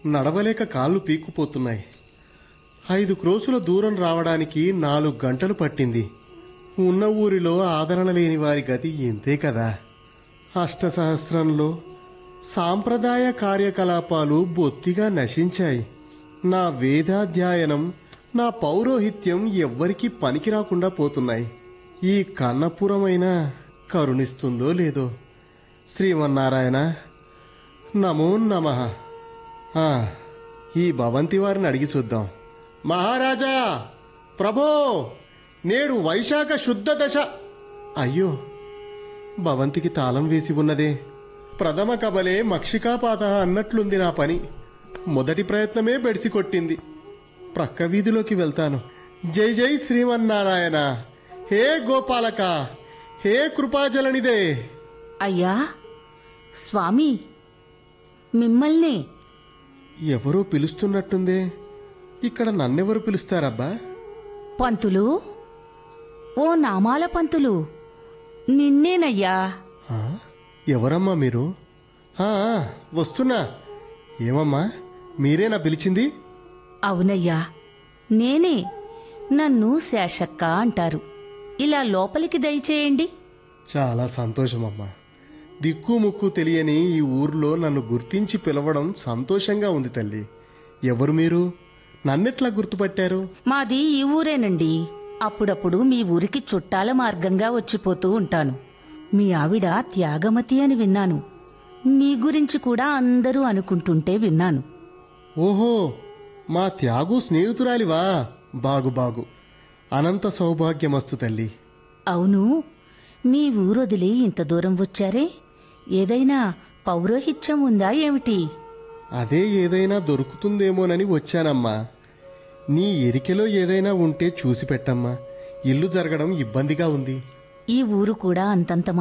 నడవలేక కాళ్ళు పీక్కుపోతున్నాయి ఐదు క్రోసుల దూరం రావడానికి నాలుగు గంటలు పట్టింది ఉన్న ఊరిలో ఆదరణ లేని వారి గతి ఇంతే కదా అష్టసహస్రంలో సాంప్రదాయ కార్యకలాపాలు బొత్తిగా నశించాయి నా వేదాధ్యయనం నా పౌరోహిత్యం ఎవ్వరికీ పనికి రాకుండా పోతున్నాయి ఈ కన్నపురమైన కరుణిస్తుందో లేదో శ్రీమన్నారాయణ నమో నమ ఈ భవంతి వారిని అడిగి చూద్దాం మహారాజా ప్రభో నేడు వైశాఖ శుద్ధ దశ అయ్యో భవంతికి తాళం వేసి ఉన్నదే ప్రథమ కబలే మక్షికాపాత అన్నట్లుంది నా పని మొదటి ప్రయత్నమే బెడిసి కొట్టింది ప్రక్క వీధిలోకి వెళ్తాను జై జై శ్రీమన్నారాయణ హే గోపాలక హే కృపాజలనిదే అయ్యా స్వామి మిమ్మల్నే ఎవరో పిలుస్తున్నట్టుందే ఇక్కడ నన్నెవరు పిలుస్తారబ్బా పంతులు ఓ నామాల పంతులు నిన్నేనయ్యా ఆ, ఎవరమ్మా మీరు ఆ, ఆ, వస్తున్నా ఏమమ్మా మీరేనా పిలిచింది అవునయ్యా నేనే నన్ను శేషక్క అంటారు ఇలా లోపలికి దయచేయండి చాలా సంతోషమమ్మా దిక్కు ముక్కు తెలియని ఈ ఊర్లో నన్ను గుర్తించి పిలవడం సంతోషంగా ఉంది తల్లి ఎవరు మీరు నన్నెట్లా గుర్తుపట్టారు మాది ఈ ఊరేనండి అప్పుడప్పుడు మీ ఊరికి చుట్టాల మార్గంగా వచ్చిపోతూ ఉంటాను మీ ఆవిడ త్యాగమతి అని విన్నాను మీ గురించి కూడా అందరూ అనుకుంటుంటే విన్నాను ఓహో మా త్యాగు స్నేహితురాలివా బాగు బాగు అనంత సౌభాగ్యమస్తు తల్లి అవును మీ ఊరొదిలి ఇంత దూరం వచ్చారే ఏదైనా పౌరోహిత్యం ఉందా ఏమిటి అదే ఏదైనా దొరుకుతుందేమోనని వచ్చానమ్మా నీ ఎరికెలో ఏదైనా ఉంటే చూసి పెట్టమ్మా ఇల్లు జరగడం ఇబ్బందిగా ఉంది ఈ ఊరు కూడా అంతంత